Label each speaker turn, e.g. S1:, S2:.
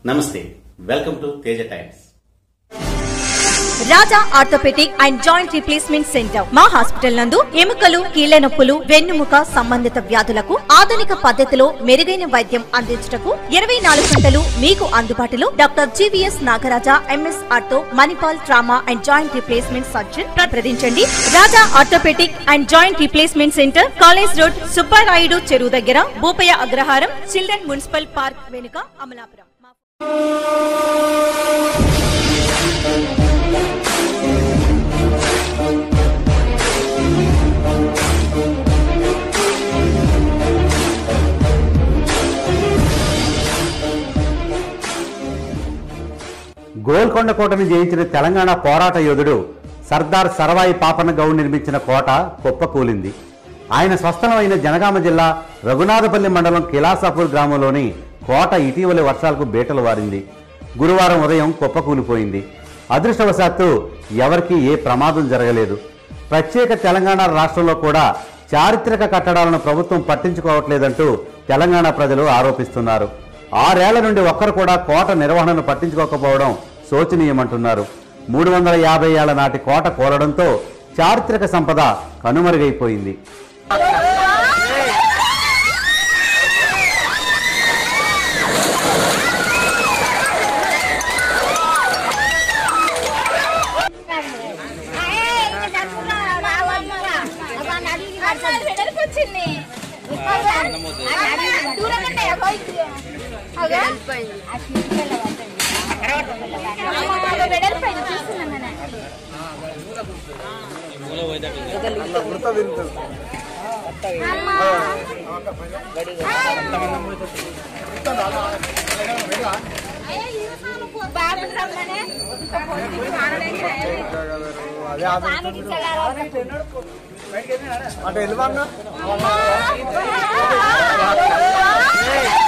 S1: నమస్తే welcome to Teja Times
S2: Raja orthopaedic and joint replacement centre మా hospital నందు ఎముకలు కీళ్ల నొప్పులు వెన్నుముక సంబంధిత వ్యాధులకు ఆధునిక పద్ధతిలో మెరుగైన వైద్యం అందించుటకు ఇరవై నాలుగు గంటలు మీకు అందుబాటులో doctor GVS Nagaraja MS ortho Manipal trauma and joint replacement surgeon ప్రతిదించండి Raja orthopaedic and joint replacement centre college road Subbarayudu చెరువు దగ్గర Bhupayya Agraharam children municipal park వెనుక అమలాపురం మా-
S3: గోల్కొండ కోటను జయించిన తెలంగాణ పోరాట యోధుడు సర్దార్ సరవాయి పాపన్న గౌడ్ నిర్మించిన కోట కుప్పకూలింది ఆయన స్వస్థలమైన జనగామ జిల్లా రఘునాథపల్లి మండలం కిలాసాపూర్ గ్రామంలోని కోట ఇటీవలి వర్షాలకు బీటలు వారింది గురువారం ఉదయం కుప్పకూలిపోయింది అదృష్టవశాత్తు ఎవరికీ ఏ ప్రమాదం జరగలేదు ప్రత్యేక తెలంగాణ రాష్ట్రంలో కూడా చారిత్రక కట్టడాలను ప్రభుత్వం పట్టించుకోవట్లేదంటూ తెలంగాణ ప్రజలు ఆరోపిస్తున్నారు ఆరేళ్ల నుండి ఒక్కరు కూడా కోట నిర్వహణను పట్టించుకోకపోవడం శోచనీయమంటున్నారు మూడు వందల యాభై ఏళ్ల నాటి కోట కోరడంతో చారిత్రక సంపద కనుమరుగైపోయింది
S4: వచ్చింది వెడల్పోయింది చూస్తున్నాం కదా బాబు రమ్మనే
S5: అంటే వెళ్ళమన్నా
S4: అమ్మా